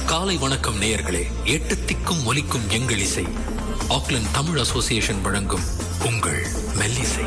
காலை வணக்கம் நேயர்களே எட்டு திக்கும் ஒலிக்கும் எங்கள் இசை ஆக்லண்ட் தமிழ் அசோசியேஷன் வழங்கும் உங்கள் மெல்லிசை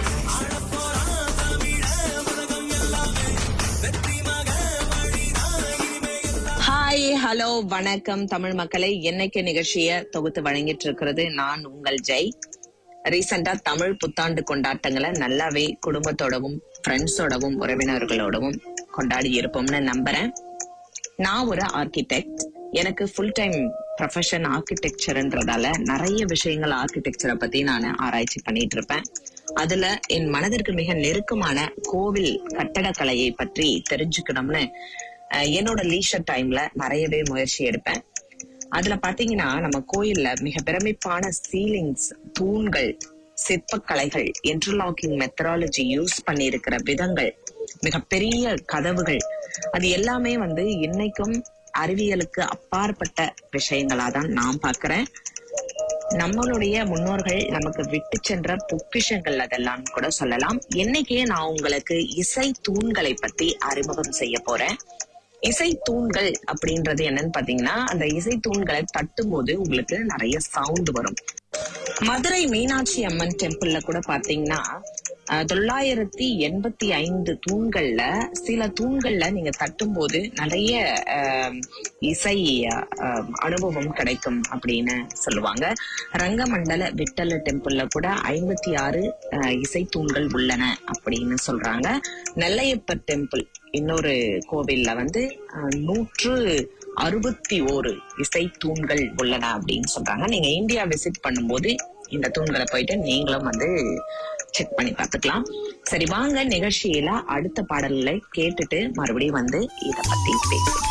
ஹாய் ஹலோ வணக்கம் தமிழ் மக்களை என்னைக்கு நிகழ்ச்சியை தொகுத்து வழங்கிட்டு இருக்கிறது நான் உங்கள் ஜெய் ரீசெண்டா தமிழ் புத்தாண்டு கொண்டாட்டங்களை நல்லாவே குடும்பத்தோடவும் ஃப்ரெண்ட்ஸோடவும் உறவினர்களோடவும் கொண்டாடி இருப்போம்னு நம்புறேன் நான் ஒரு ஆர்கிடெக்ட் எனக்கு ஃபுல் டைம் ப்ரொஃபஷன் ஆர்கிடெக்சர்ன்றதால நிறைய விஷயங்கள் ஆர்கிடெக்சரை பத்தி நான் ஆராய்ச்சி பண்ணிட்டு இருப்பேன் அதுல என் மனதிற்கு மிக நெருக்கமான கோவில் கட்டடக்கலையை பற்றி தெரிஞ்சுக்கணும்னு அஹ், என்னோட லீஷர் டைம்ல நிறையவே முயற்சி எடுப்பேன் அதுல பாத்தீங்கன்னா நம்ம கோயில்ல மிக பிரமிப்பான சீலிங்ஸ் தூண்கள் சிற்பக்கலைகள் இன்டர்லாக்கிங் மெத்தடாலஜி யூஸ் பண்ணியிருக்கிற விதங்கள் மிகப்பெரிய கதவுகள் அது எல்லாமே வந்து இன்னைக்கும் அறிவியலுக்கு அப்பாற்பட்ட விஷயங்களா தான் நான் பார்க்கிறேன் நம்மளுடைய முன்னோர்கள் நமக்கு விட்டு சென்ற பொக்கிஷங்கள் அதெல்லாம் கூட சொல்லலாம் இன்னைக்கே நான் உங்களுக்கு இசை தூண்களை பத்தி அறிமுகம் செய்ய போறேன் இசை தூண்கள் அப்படின்றது என்னன்னு பாத்தீங்கன்னா அந்த இசை தூண்களை தட்டும் போது உங்களுக்கு நிறைய சவுண்ட் வரும் மதுரை மீனாட்சி அம்மன் டெம்பிள்ல கூட பாத்தீங்கன்னா அஹ், தொள்ளாயிரத்தி எண்பத்தி ஐந்து தூண்கள்ல சில தூண்கள்ல நீங்க தட்டும்போது நிறைய அஹ், இசை அஹ், அனுபவம் கிடைக்கும் அப்படின்னு சொல்லுவாங்க ரங்கமண்டல விட்டல டெம்பிள்ல கூட ஐம்பத்தி ஆறு இசை தூண்கள் உள்ளன அப்படின்னு சொல்றாங்க நெல்லையப்பர் டெம்பிள் இன்னொரு கோவில்ல வந்து அஹ், நூற்று அறுபத்தி ஓரு இசை தூண்கள் உள்ளன அப்படின்னு சொல்றாங்க நீங்க இந்தியா விசிட் பண்ணும்போது இந்த தூண்களை போயிட்டு நீங்களும் வந்து செக் பண்ணி பார்த்துக்கலாம் சரி வாங்க நிகழ்ச்சியில அடுத்த பாடல்களை கேட்டுட்டு மறுபடியும் வந்து இத பத்தி பேசலாம்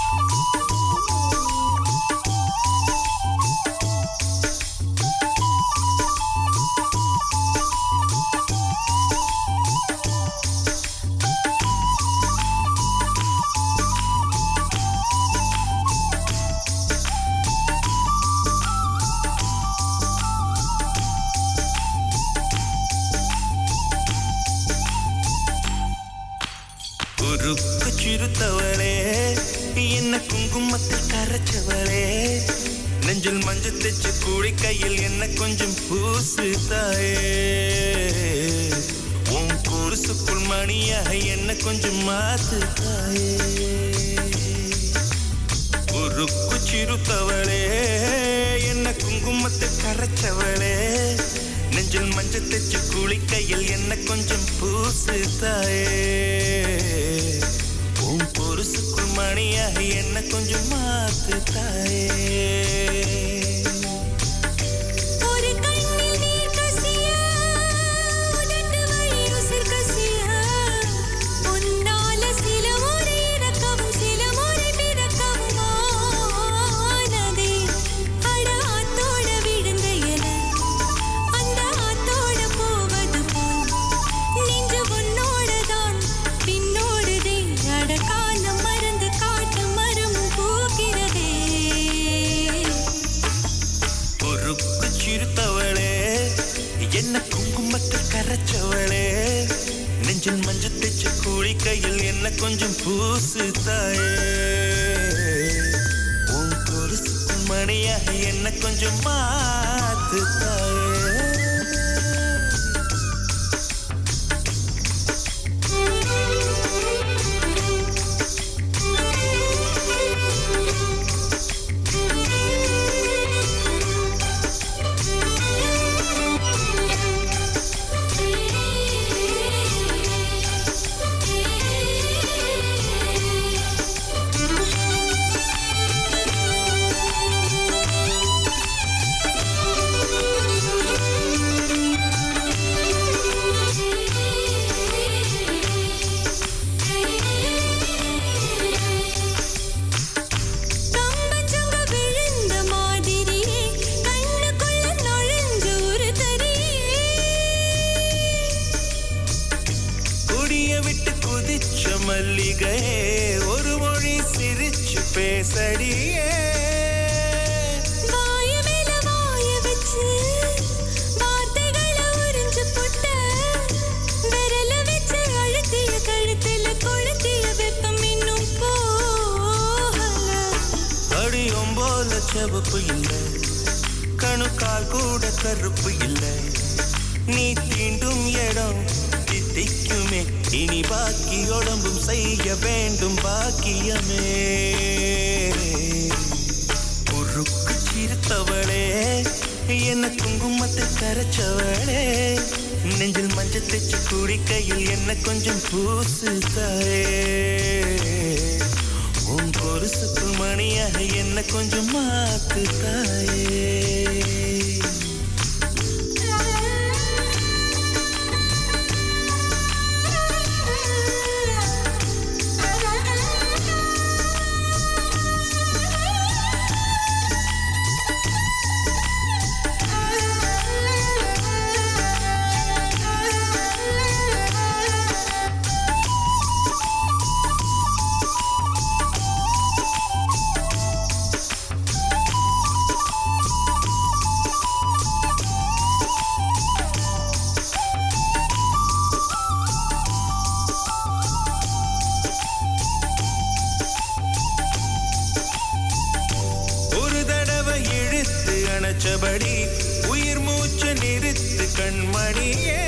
உருக்கு சிறுத்தவளே என்ன குங்குமத்தில் கரைச்சவளே நெஞ்சில் மஞ்சள் தைச்சு கூடி கையில் என்ன கொஞ்சம் பூசு தாயே உன் குருசுக்குள் மணியாக என்ன கொஞ்சம் மாத்து தாயே உருக்கு சிறுத்தவளே என்ன குங்குமத்தில் கரைச்சவளே நெஞ்சில் மஞ்சள் தைச்சு குளிக்கையில் என்ன கொஞ்சம் பூசு தாயே உன் பொருசுக்குள் மணியாக என்ன கொஞ்சம் மாத்து தாயே ஒரு கண்ணில் நீர் கசிய உதட்டு வழி உசிர் கசிய உன்னால சில முறை இறக்கவும் சில முறை பிறக்கவும் ஆனதே அட ஆத்தோட விழுந்த இல அந்த ஆத்தோட போவது போல் நெஞ்சு உன்னோடதான் பின்னோடுதே அட காலம் மறந்து காட்டு மரமும் பூக்கிறதே பொறுப்பு சிறுத்தவளே என்ன குங்குமத்தில் கரைச்சவளே நெஞ்சில் மஞ்சள் தைச்சு கூலி கையில் என்ன கொஞ்சம் பூசு தாயே உன் பொருசுக்குள் மணியாக என்ன கொஞ்சம் மாத்து தாயே கம்பஞ்சங்க விழுந்த மாதிரியே கண்ணுக்குள்ள நுழைஞ்ச ஒரு தரியே கொடிய விட்டு குதிச்ச மல்லிகையே ஒரு மொழி சிரிச்சு பேசடியே வாய மேல வாய வச்சு வார்த்தைகளை உறிஞ்சு போட்ட விரல வச்சு அழுத்திய கழுத்துல கொளுத்திய வெப்பம் இன்னும் போகல அடி ஒம்போ செவப்பு இல்ல கணுக்கால் கூட கருப்பு இல்ல நீ தீண்டும் இடம் தித்திக்குமே இனி பாக்கி உடம்பும் செய்ய வேண்டும் பாக்கியமே குறுக்கு சிரித்தவளே என்ன குங்குமத்தை கரைச்சவளே நெஞ்சில் மஞ்சள் தைச்சு குடிக்கையில் என்ன கொஞ்சம் பூசு தாயே உன் கொலுசுக்கு மணியாக என்ன கொஞ்சம் மாத்து தாயே ஒரு தடவை இழுத்து அணைச்சபடி உயிர் மூச்சு நிறுத்து கண்மணியே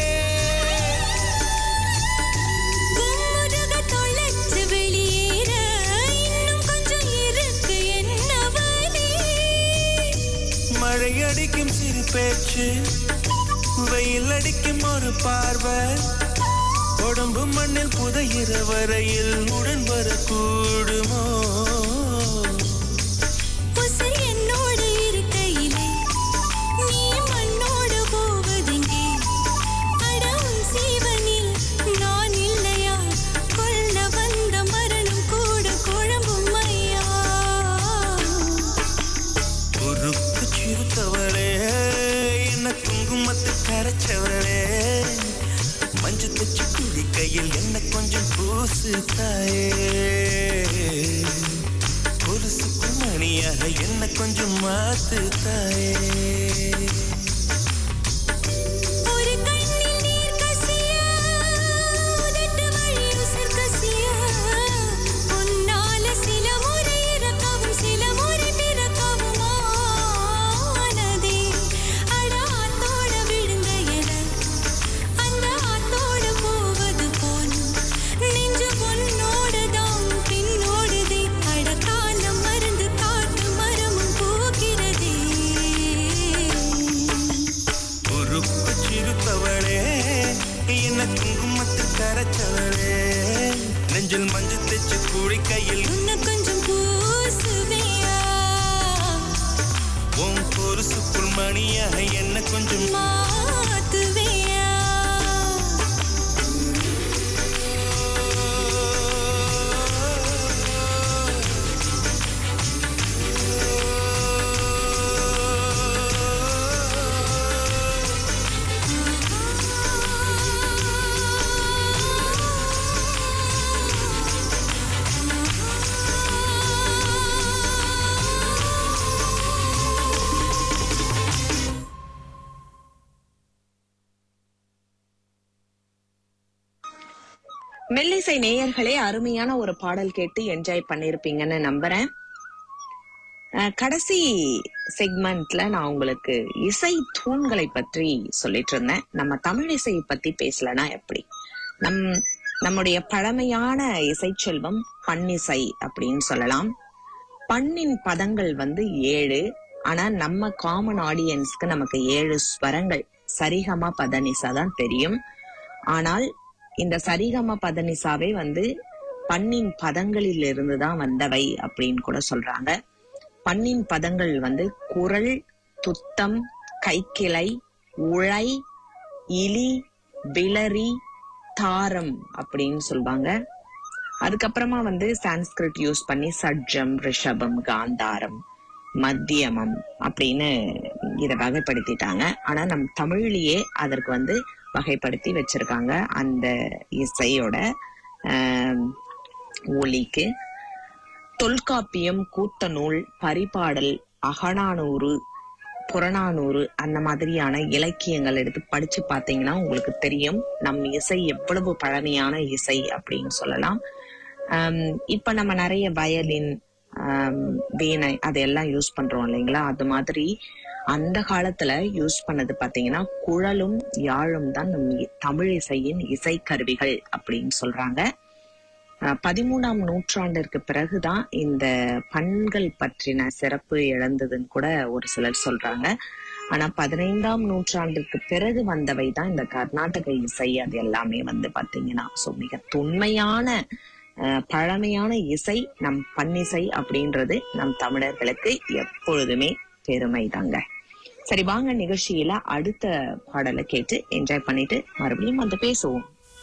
கும்முருக தொலைச்சு வெளியேற இன்னும் கொஞ்சம் இருக்கு என்ன வழி மழை அடிக்கும் சிறு பேச்சு வெயில் அடிக்கும் ஒரு பார்வை உடம்பு மண்ணில் புதையிற வரையில் உடன் வரக்கூடுமோ உசை என்னோடு இருக்கையிலே நீ மண்ணோடு போவதெங்கே அட உன் சீவனில் நான் இல்லையா கொல்ல வந்த மரணம் கூட குழம்பும் ஐயா உருக்கு சிறுத்தவளே என்ன குங்குமத்தை கரைச்சவளே மஞ்சு தச்சு குடிக்கையில் என்ன கொஞ்சம் பூசு தாயே கொலுசுக்கு மணியாக என்ன கொஞ்சம் மாத்து தாயே ஒரு கண்ணில் நீர் கசிய உதட்டு வழி உசர் கசிய உன்னால சில முறை இறக்கவும் சில முறை பிறக்கவும் ஆனதே அட ஆத்தோட விழுந்த என அந்த ஆத்தோட போவது போல் நெஞ்சு பொன்னோட தான் பின்னோடுதே அட காலம் மறந்து காட்டு மரமும் போகிறதே உருக்கு சிறுத்தவளே என்ன குங்குமத்து கரைச்சவளே நெஞ்சில் மஞ்சள் தைச்சு குடிக்கையில் உன்னை கொஞ்சம் பூசுவியா உன் பொருசுக்குள் மணியாக என்ன கொஞ்சம் மாத்துவியா மெல்லிசை நேயர்களே அருமையான ஒரு பாடல் கேட்டு என்ஜாய் பண்ணிருப்பீங்கன்னு நம்புறேன் அஹ், கடைசி செக்மெண்ட்ல நான் உங்களுக்கு இசை தூண்களை பற்றி சொல்லிட்டு இருந்தேன் நம்ம தமிழ் இசையை பத்தி பேசலனா எப்படி நம் நம்முடைய பழமையான இசை செல்வம் பண்ணிசை அப்படின்னு சொல்லலாம் பண்ணின் பதங்கள் வந்து ஏழு ஆனா நம்ம காமன் ஆடியன்ஸ்க்கு நமக்கு ஏழு ஸ்வரங்கள் சரிகமா பதனிசா தான் தெரியும் ஆனால் இந்த சரிகம பதனிசாவே வந்து பண்ணின் பதங்களில் இருந்து தான் வந்தவை அப்படின்னு கூட சொல்றாங்க பண்ணின் பதங்கள் வந்து குரல் துத்தம் கைக்கிளை உழை இலி விளரி தாரம் அப்படின்னு சொல்லுவாங்க அதுக்கப்புறமா வந்து சான்ஸ்கிரிட் யூஸ் பண்ணி சட்ஜம் ரிஷபம் காந்தாரம் மத்தியமம் அப்படின்னு இத வகைப்படுத்திட்டாங்க ஆனா நம் தமிழ்லயே அதற்கு வந்து வகைப்படுத்தி வச்சிருக்காங்க அந்த இசையோட ஆம், ஒலிக்கு தொல்காப்பியம் கூத்தநூல் பரிபாடல் அகநானூறு புறநானூறு அந்த மாதிரியான இலக்கியங்கள் எடுத்து படிச்சு பார்த்தீங்கன்னா உங்களுக்கு தெரியும் நம் இசை எவ்வளவு பழமையான இசை அப்படின்னு சொல்லலாம் ஆம், இப்ப நம்ம நிறைய வயலின் ஆம், வீணை அதையெல்லாம் யூஸ் பண்றோம் இல்லைங்களா அது மாதிரி அந்த காலத்துல யூஸ் பண்ணது பாத்தீங்கன்னா குழலும் யாழும் தான் நம் இ- தமிழ் இசையின் இசைக்கருவிகள் அப்படின்னு சொல்றாங்க அஹ், பதிமூணாம் நூற்றாண்டிற்கு பிறகுதான் இந்த பண்கள் பற்றின சிறப்பு இழந்ததுன்னு கூட ஒரு சிலர் சொல்றாங்க ஆனா பதினைந்தாம் நூற்றாண்டிற்கு பிறகு வந்தவை தான் இந்த கர்நாடக இசை அது எல்லாமே வந்து பாத்தீங்கன்னா ஸோ மிக தொன்மையான அஹ், பழமையான இசை நம் பன்னிசை அப்படின்றது நம் தமிழர்களுக்கு எப்பொழுதுமே பெருமை தாங்க சரி வாங்க நிகழ்ச்சியில அடுத்த பாடலை கேட்டு என்ஜாய் பண்ணிட்டு மறுபடியும் வந்து பேசுவோம்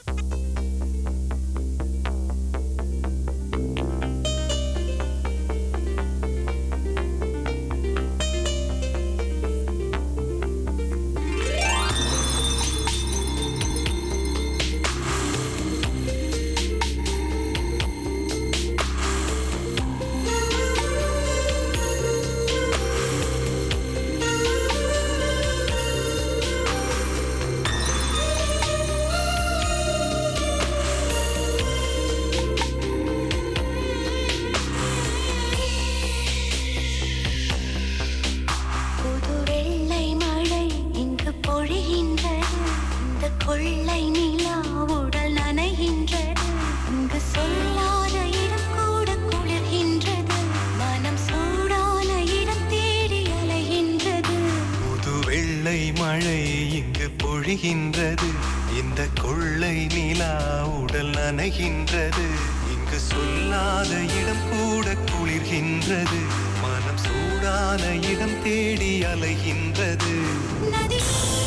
புது வெள்ளை மழை இங்கு பொழிகின்றது இந்த கொள்ளை நிலா உடல் நனைகின்றது இங்கு சொல்லாத இடம் கூட குளிர்கின்றது மனம் சூடான இடம் தேடி அலைகின்றது புது வெள்ளை மழை இங்கு பொழிகின்றது இந்த கொள்ளை நிலா உடல் நனைகின்றது இங்கு சொல்லாத இடம் கூட குளிர்கின்றது மனம் சூடான இடம் தேடி அலைகின்றது நதி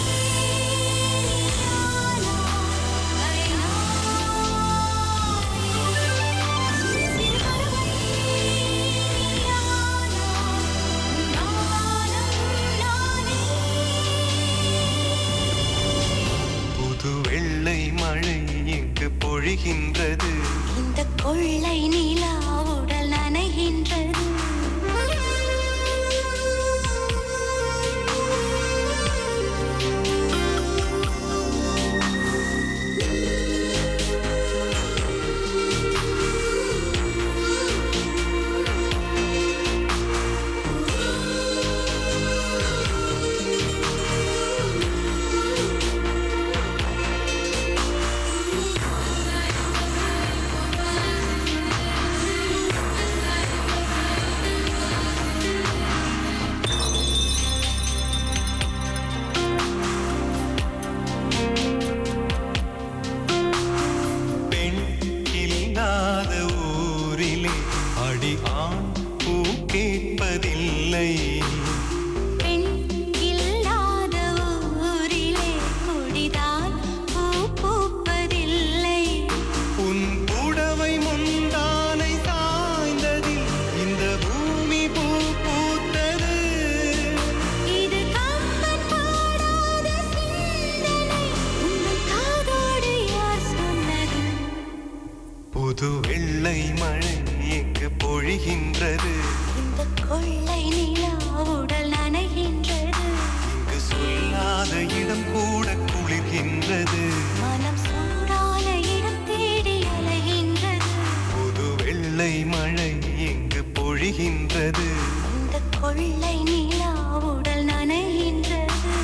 புது வெள்ளை மழை இங்கு பொழிகின்றது இந்த கொள்ளை நிலா உடல் நனைகின்றது பெண் இல்லாத ஊரிலே அடி ஆண் பூ கேட்பதில்லை பெண் இல்லாத ஊரிலே கொடிதான் பூ பூப்பதில்லை உன் புடவை முந்தானை சாய்ந்ததில் இந்த பூமி பூ பூத்தது இது கம்பன் பாடாத சிந்தனை உங்கள் காதோடு யார் சொன்னது புது வெள்ளை மழை இங்கு பொழிகின்றது இந்த கொள்ளை நிலா உடல் நனைகின்றது இங்கு சொல்லாத இடம் கூட குளிர்கின்றது மனம் சூடான இடம் தேடி அலைகின்றது புது வெள்ளை மழை இங்கு பொழிகின்றது இந்த கொள்ளை நிலா உடல் நனைகின்றது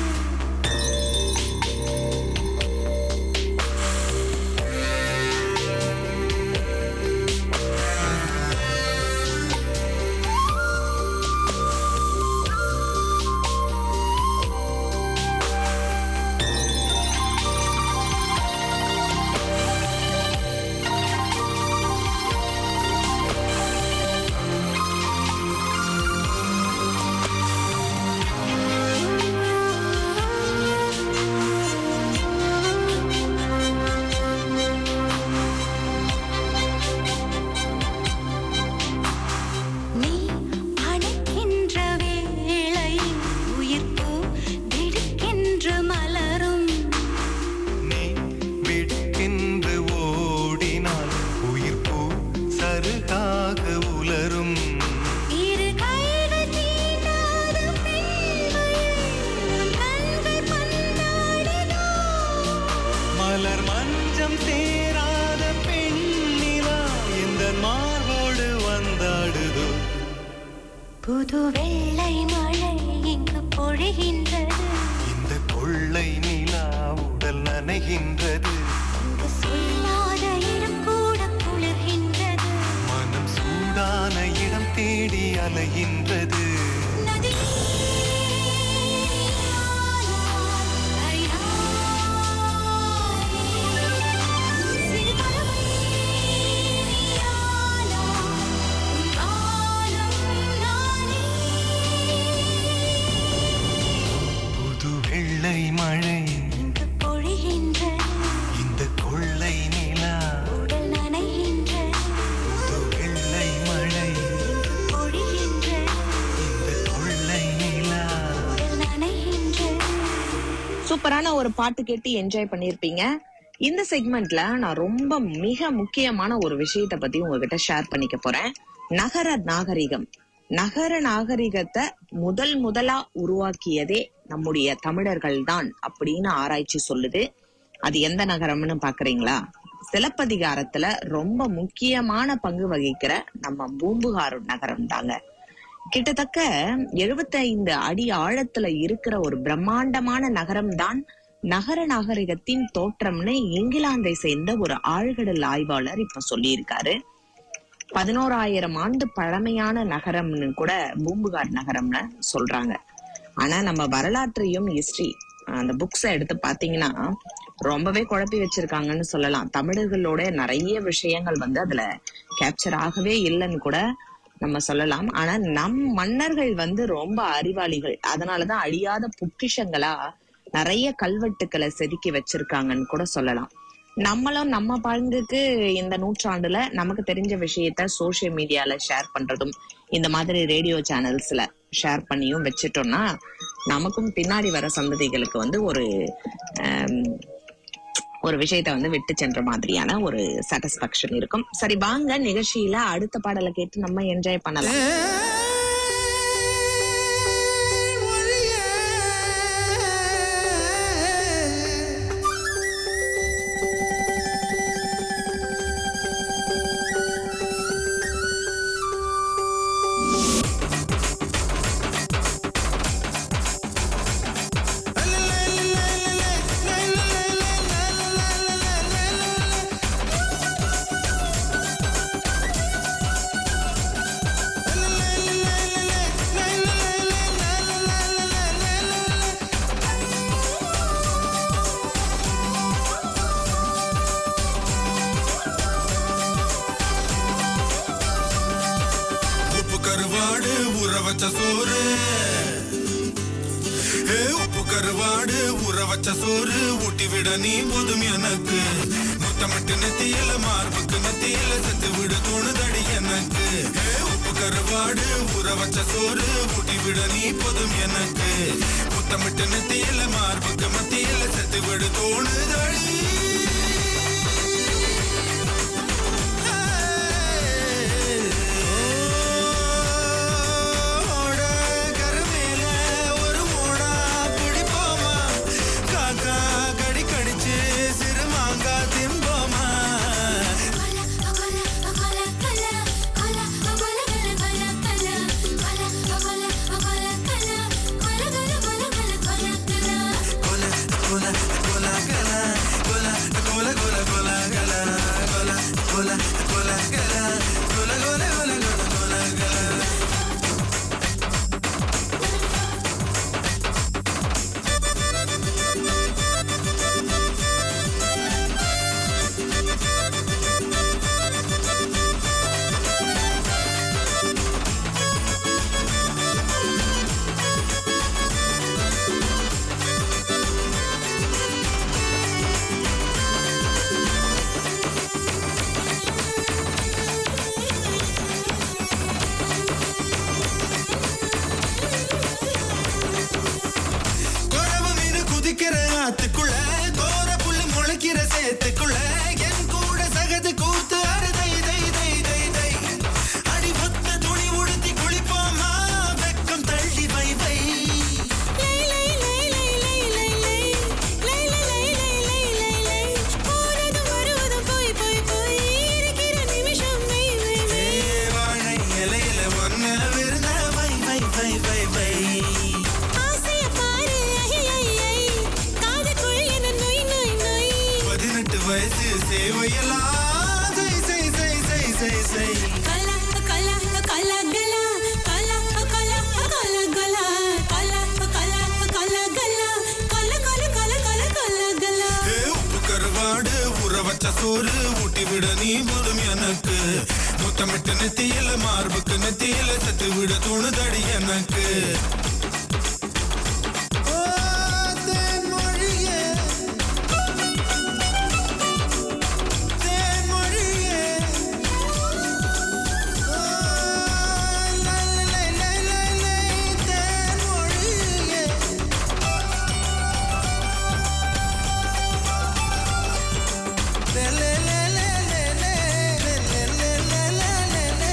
நீ அணைக்கின்ற வேளையில் உயிர் பூ திடுக்கென்று மலரும் நீ விடுக்கென்று ஓடினால் உயிர் பூ சருகாக உலரும் இரு கைகள் தீண்டாத பெண்மையில் உன் கண்கள் பந்தாடுதோ மலர் மஞ்சம் சேராத பெண்ணிலா இந்த மார்போடு வந்தாடுதோ புது வெள்ளை மழை இங்கு பொழிகின்றது இந்த கொள்ளை நிலா உடல் நனைகின்றது இங்கு சொல்லாத இடம் கூட குளிர்கின்றது மனம் சூடான இடம் தேடி அலைகின்றது புது வெள்ளை மழை இந்த கொள்ளை நிலா புது வெள்ளை மழை இந்த கொள்ளை நிலா சூப்பரான ஒரு பாட்டு கேட்டு என்ஜாய் பண்ணிருப்பீங்க இந்த செக்மெண்ட்ல நான் ரொம்ப மிக முக்கியமான ஒரு விஷயத்தை பத்தி உங்ககிட்ட ஷேர் பண்ணிக்க போறேன் நகர நாகரிகம் நகர நாகரிகத்தை முதல் முதலா உருவாக்கியதே நம்முடைய தமிழர்கள் தான் அப்படின்னு ஆராய்ச்சி சொல்லுது அது எந்த நகரம்னு பாக்குறீங்களா சிலப்பதிகாரத்துல ரொம்ப முக்கியமான பங்கு வகிக்கிற நம்ம பூம்புகார் நகரம் தாங்க கிட்டத்தட்ட 75 அடி ஆழத்துல இருக்கிற ஒரு பிரம்மாண்டமான நகரம் தான் நகர நாகரிகத்தின் தோற்றம்னு இங்கிலாந்தை சேர்ந்த ஒரு ஆழ்கடல் ஆய்வாளர் இப்ப சொல்லியிருக்காரு பதினோராயிரம் ஆண்டு பழமையான நகரம்னு கூட பூம்புகார் நகரம்னு சொல்றாங்க ஆனா நம்ம வரலாற்றையும் ஹிஸ்டரி அந்த புக்ஸை எடுத்து பாத்தீங்கன்னா ரொம்பவே குழப்பி வச்சிருக்காங்கன்னு சொல்லலாம் தமிழர்களோட நிறைய விஷயங்கள் வந்து அதுல கேப்சர் ஆகவே இல்லைன்னு கூட நம்ம சொல்லலாம் ஆனா நம் மன்னர்கள் வந்து ரொம்ப அறிவாளிகள் அதனாலதான் அழியாத பொக்கிஷங்களா நிறைய கல்வெட்டுக்களை செதுக்கி வச்சிருக்காங்கன்னு கூட சொல்லலாம் நம்மளும் நம்ம பங்குக்கு இந்த நூற்றாண்டுல நமக்கு தெரிஞ்ச விஷயத்த சோசியல் மீடியால ஷேர் பண்றதும் இந்த மாதிரி ரேடியோ சேனல்ஸ்ல ஷேர் பண்ணியும் வச்சுட்டோம்னா நமக்கும் பின்னாடி வர சந்ததிகளுக்கு வந்து ஒரு ஆம், ஒரு விஷயத்த வந்து விட்டு சென்ற மாதிரியான ஒரு சாட்டிஸ்பாக்சன் இருக்கும் சரி வாங்க நிகழ்ச்சியில அடுத்த பாடலை கேட்டு நம்ம என்ஜாய் பண்ணலாம் உப்பு கருவாடு ஊற வச்ச சோறு ஏ, உப்பு கருவாடு ஊற வச்ச சோறு ஊட்டி விட நீ போதும் எனக்கு முத்தமிட்டு நெத்தியில மார்புக்கு மத்தியில செத்து விட தோணுதடி எனக்கு ஏ, உப்பு கருவாடு ஊற வச்ச சோறு ஊட்டி விட நீ போதும் எனக்கு முத்தமிட்டு நெத்தியில மார்புக்கு மத்தியில செத்து விட தோணுதடி ஓட கருமேல ஒரு மூடா பிடிப்போமா காக்கா கடி கடிச்சு சிறுமாங்கா திம்போமா கொல கொல கொல கல கொல கொல கொல கொல கல கொல கொல கொல கல கொல கொல கொல கொல கொல கல குறவு மீன் குதிக்கிற ஆத்துக்குள்ள கோர புல்லு முளைக்கிற சேத்துக்குள்ள என் கூட சகது கூத்து அரு தை தை தை தை தை அடி ஒத்த துணி உடுத்தி குளிப்போமா வெக்கம் தள்ளி வை வை ஏ வாழை இலையில ஒன்ன விருந்த வை வச்ச சோறு ஊட்டி விட நீ போதும் எனக்கு முத்தமிட்டு நெத்தியில மார்புக்கு நெத்தியில சத்து விட தோணுதடி எனக்கு ஓ, தேன்மொழியே. தேன்மொழியே. ஓ, லை, லை, லை, லை, லை, தேன்மொழியே. லே, லே, லே, லே, லே, லே, லே, லே, லே, லே, லே, லே.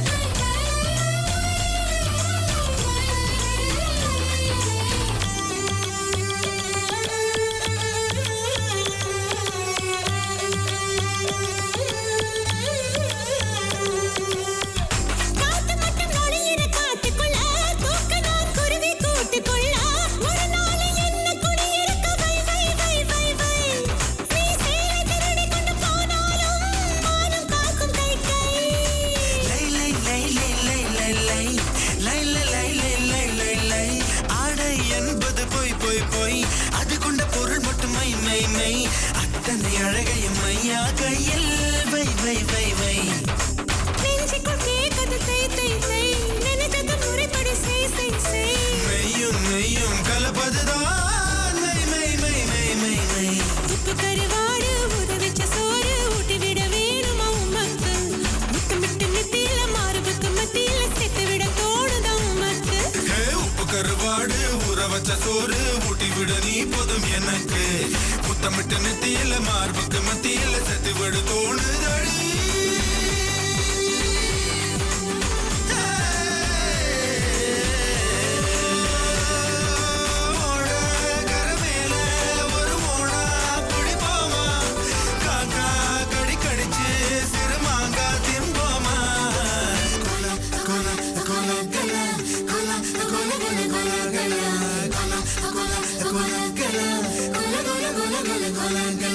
காத்து மட்டும் நுழையிற காட்டுக்குள்ள தூக்கணும் குருவி கூட்டுக்குள்ள ஒரு நாள் என்ன குடியிருக்க வை வை வை வை வை நீ சேலை திருடி கொண்டு போனாலும் மானம் காக்கும் கை கை லை லை லை லை லை லை லை லை லை லை லை லை லை லை ஆடை என்பது பொய் பொய் பொய் அது கொண்ட பொருள் மட்டும் மை மை மை அத்தனை அழகையும் மையா கையில் வை வை வை வை நெஞ்சுக்குள் கேட்குது தை தை தை நினைத்தது முறைப்படி செய் செய் செய் மெய்யும் மெய்யும் கலப்பதுதான் மெய் மெய் மெய் மெய் மெய் மெய் உப்பு கருவாடு உதவிச்ச சோறு ஊட்டி விட வேணுமா உமக்கு முத்தமிட்டு நெத்தியில மார்புக்கு மத்தியில சேர்த்து விட தோணுதா உமக்கு ஏ, உப்பு கருவாடு ஊற வச்ச சோறு ஊட்டி விட நீ போதும் எனக்கு முத்தமிட்டு நெத்தியில மார்புக்கு மத்தியில செத்து விடு தோணுதடி ஓட கரமேல ஒரு ஓடா குடிப்போமா காக்கா கடி கடிச்சு சிறுமாங்கா திம்போமா கொல கொல கொல கல கொல கொல கொல கொல கல கொல கொல கொல கல கொல கொல கொல கொல கொல கல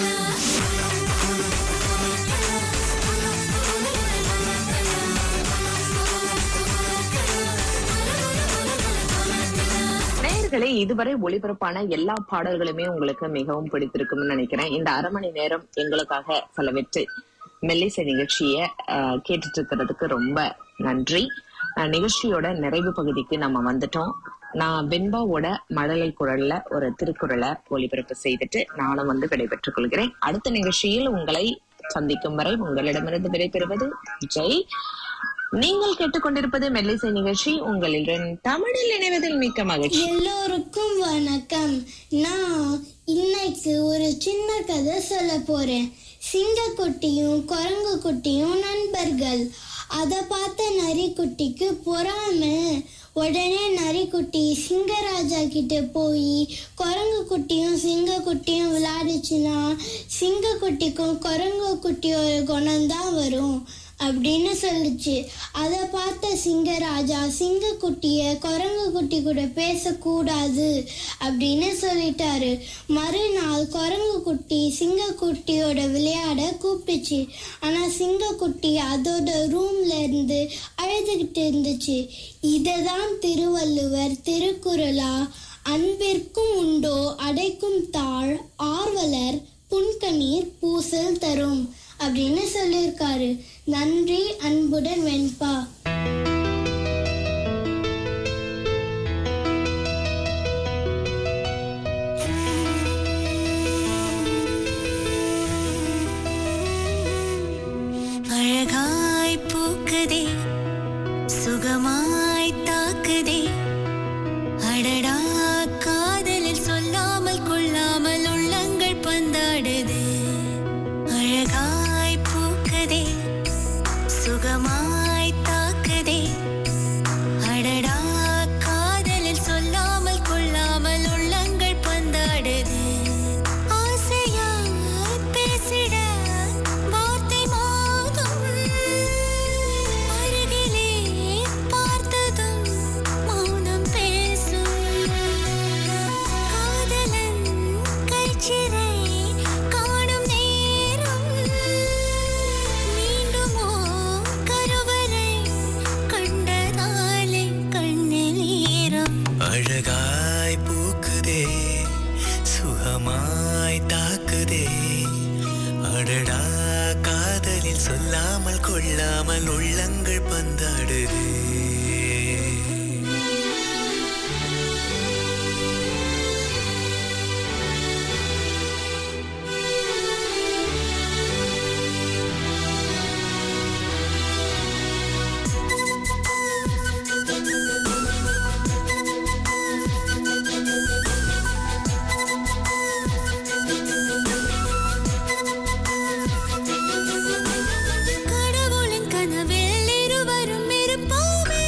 நேயர்களே இதுவரை ஒளிபரப்பான எல்லா பாடல்களுமே உங்களுக்கு மிகவும் பிடித்திருக்கும்னு நினைக்கிறேன் இந்த அரை மணி நேரம் எங்களுக்காக செலவிட்டு மெல்லிசை நிகழ்ச்சிய அஹ், கேட்டுட்டு இருக்கிறதுக்கு ரொம்ப நன்றி அஹ், நிகழ்ச்சியோட நிறைவு பகுதிக்கு நம்ம வந்துட்டோம் நான் வெண்பாவோட மழலை குரல்ல ஒரு திருக்குறளை ஒளிபரப்பு செய்துட்டு நானும் வந்து விடைபெற்றுக் கொள்கிறேன் அடுத்த நிகழ்ச்சியில் உங்களை சந்திக்கும் வரை உங்களிடமிருந்து விடைபெறுவது ஜெய் நீங்கள் கேட்டுக்கொண்டிருப்பது மெல்லிசை நிகழ்ச்சி உங்களிடம் தமிழில் இணைவதில் மிக்க மகிழ்ச்சி எல்லோருக்கும் வணக்கம் நான் இன்னைக்கு ஒரு சின்ன கதை சொல்ல போறேன் சிங்கக்குட்டியும் குரங்கு குட்டியும் நண்பர்கள் அதை பார்த்த நரிக்குட்டிக்கு பொறாம உடனே நரிக்குட்டி சிங்கராஜா கிட்ட போய் குரங்கு குட்டியும் சிங்கக்குட்டியும் விளையாடுச்சுன்னா சிங்கக்குட்டிக்கும் குரங்கு குட்டியோட குணம்தான் வரும் அப்படின்னு சொல்லுச்சு அதை பார்த்த சிங்கராஜா சிங்கக்குட்டிய குரங்கு குட்டி கூட பேசக்கூடாது அப்படின்னு சொல்லிட்டாரு மறுநாள் குரங்கு குட்டி சிங்கக்குட்டியோட விளையாட கூப்பிட்டுச்சு ஆனா சிங்கக்குட்டி அதோட ரூம்ல இருந்து அழுதுகிட்டு இருந்துச்சு இதை தான் திருவள்ளுவர் திருக்குறளா அன்பிற்கும் உண்டோ அடைக்கும் தாழ் ஆர்வலர் புன்கணீர் பூசல் தரும் அப்படின்னு சொல்லியிருக்காரு நன்றி அன்புடன் வெண்பா அழகாய் பூக்குதே சுகமாய் தாக்குதே அடடா காதலில் சொல்லாமல் கொள்ளாமல் உள்ளங்கள் பந்தாடுது அழகாய் பூக்குதே சுகமாய் தாக்குதே அடடா காதலில் சொல்லாமல் கொள்ளாமல் உள்ளங்கள் பந்தாடுது ஆசையாய் பேசிட வார்த்தை மோதும் அருகிலே பார்த்ததும் மௌனம் பேசும் காதலன் கைச்சிறை காணும் நேரம் மீண்டுமோ கருவறை கொள்ளாமல் உள்ளங்கள் பந்தாடுதே கடவுளின் கனவில் இருவரும் இருப்போமே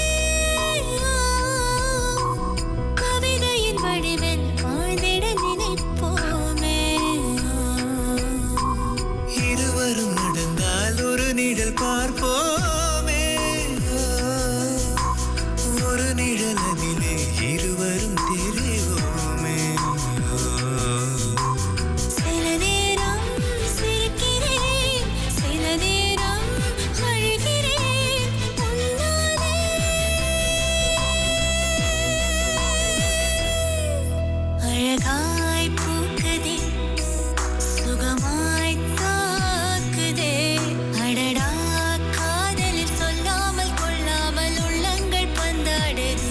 கவிதையின் வடிவில் வாழ்ந்திட நினைப்போமே இருவரும் நடந்தால் ஒரு நிழல் பார்ப்போமே ஒரு நிழலனிலே இருவரும் தெரிவோமே சில நேரம் சிரிக்கிறேன் சில நேரம் அழுகிறேன் உன்னாலே அழகாய் பூக்குதே சுகமாய் தாக்குதே அடடா காதலில் சொல்லாமல் கொள்ளாமல் உள்ளங்கள் பந்தாடுதே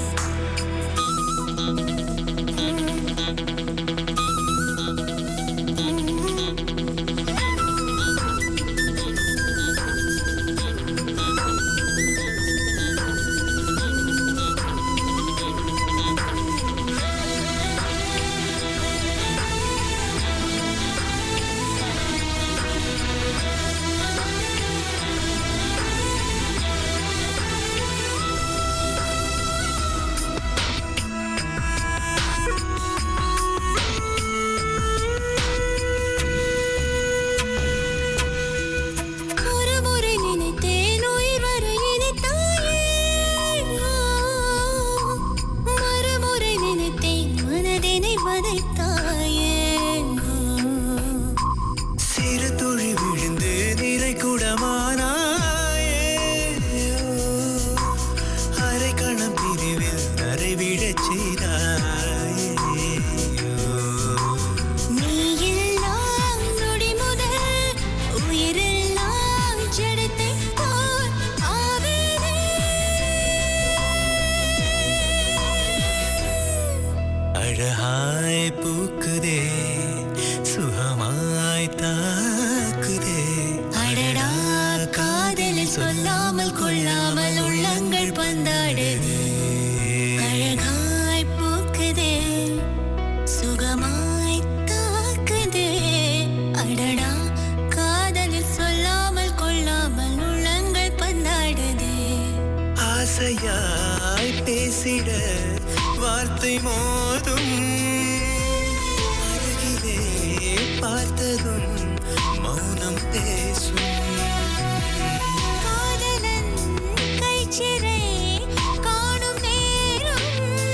ஒரு முறை நினைத்தேன் உயிர் வரை இனித்தாயே மறுமுறை நினைத்தேன் மனதினை வதைத்தாயே சிறு துளி விழுந்து நிறை குடமானாயே அரை கணம் பிரிவில் நரைவிடச் செய்தாயே நீ எல்லாம் நொடி முதல் உயிரெல்லாம் ஜடத்தை போல் ஆவேனே அழகாய் பூக்குதே சுகமாய் தாக்குதே அடடா காதலில் சொல்லாமல் கொள்ளாமல் உள்ளங்கள் பந்தாடுது அழகாய் பூக்குதே சுகமாய் தாக்குதே அடடா காதலில் சொல்லாமல் கொள்ளாமல் உள்ளங்கள் பந்தாடுதே ஆசையாய் பேசிட வார்த்தை மோதும் அருகிலே பார்த்ததும் மௌனம் பேசும் காதலன் கைச்சிறை காணும் நேரம்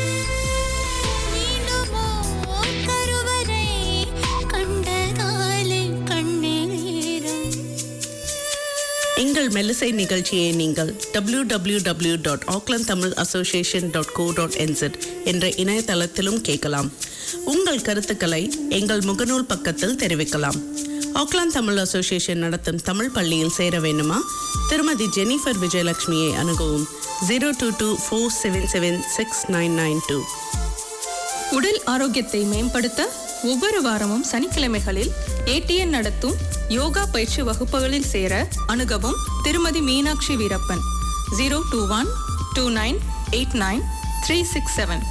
மீண்டுமோ கருவறை கண்ட காலில் கண்ணீரம் எங்கள் மெல்லிசை நிகழ்ச்சியை நீங்கள் W W W dot Auckland Tamil association dot co dot N Z என்ற இணையதளத்திலும் கேட்கலாம் உங்கள் கருத்துக்களை எங்கள் முகநூல் பக்கத்தில் தெரிவிக்கலாம் ஆக்லாந்து தமிழ் அசோசியேஷன் நடத்தும் தமிழ் பள்ளியில் சேர வேண்டுமா திருமதி ஜெனிஃபர் விஜயலட்சுமியை அணுகவும் zero two two four seven seven six nine nine two உடல் ஆரோக்கியத்தை மேம்படுத்த ஒவ்வொரு வாரமும் சனிக்கிழமைகளில் ஏடிஎன் நடத்தும் யோகா பயிற்சி வகுப்புகளில் சேர அணுகவும் திருமதி Meenakshi Veerappan zero two one two nine eight nine three six seven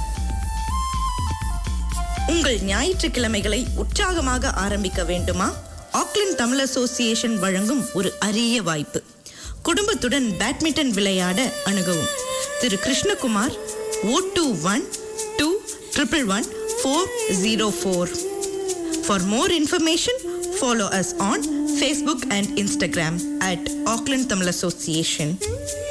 உங்கள் ஞாயிற்றுக்கிழமைகளை உற்சாகமாக ஆரம்பிக்க வேண்டுமா ஆக்லாந்து தமிழ் அசோசியேஷன் வழங்கும் ஒரு அரிய வாய்ப்பு குடும்பத்துடன் பேட்மிண்டன் விளையாட அணுகவும் திரு Krishnakumar O two one two triple one four zero four for more information follow us on Facebook and Instagram at Auckland Tamil association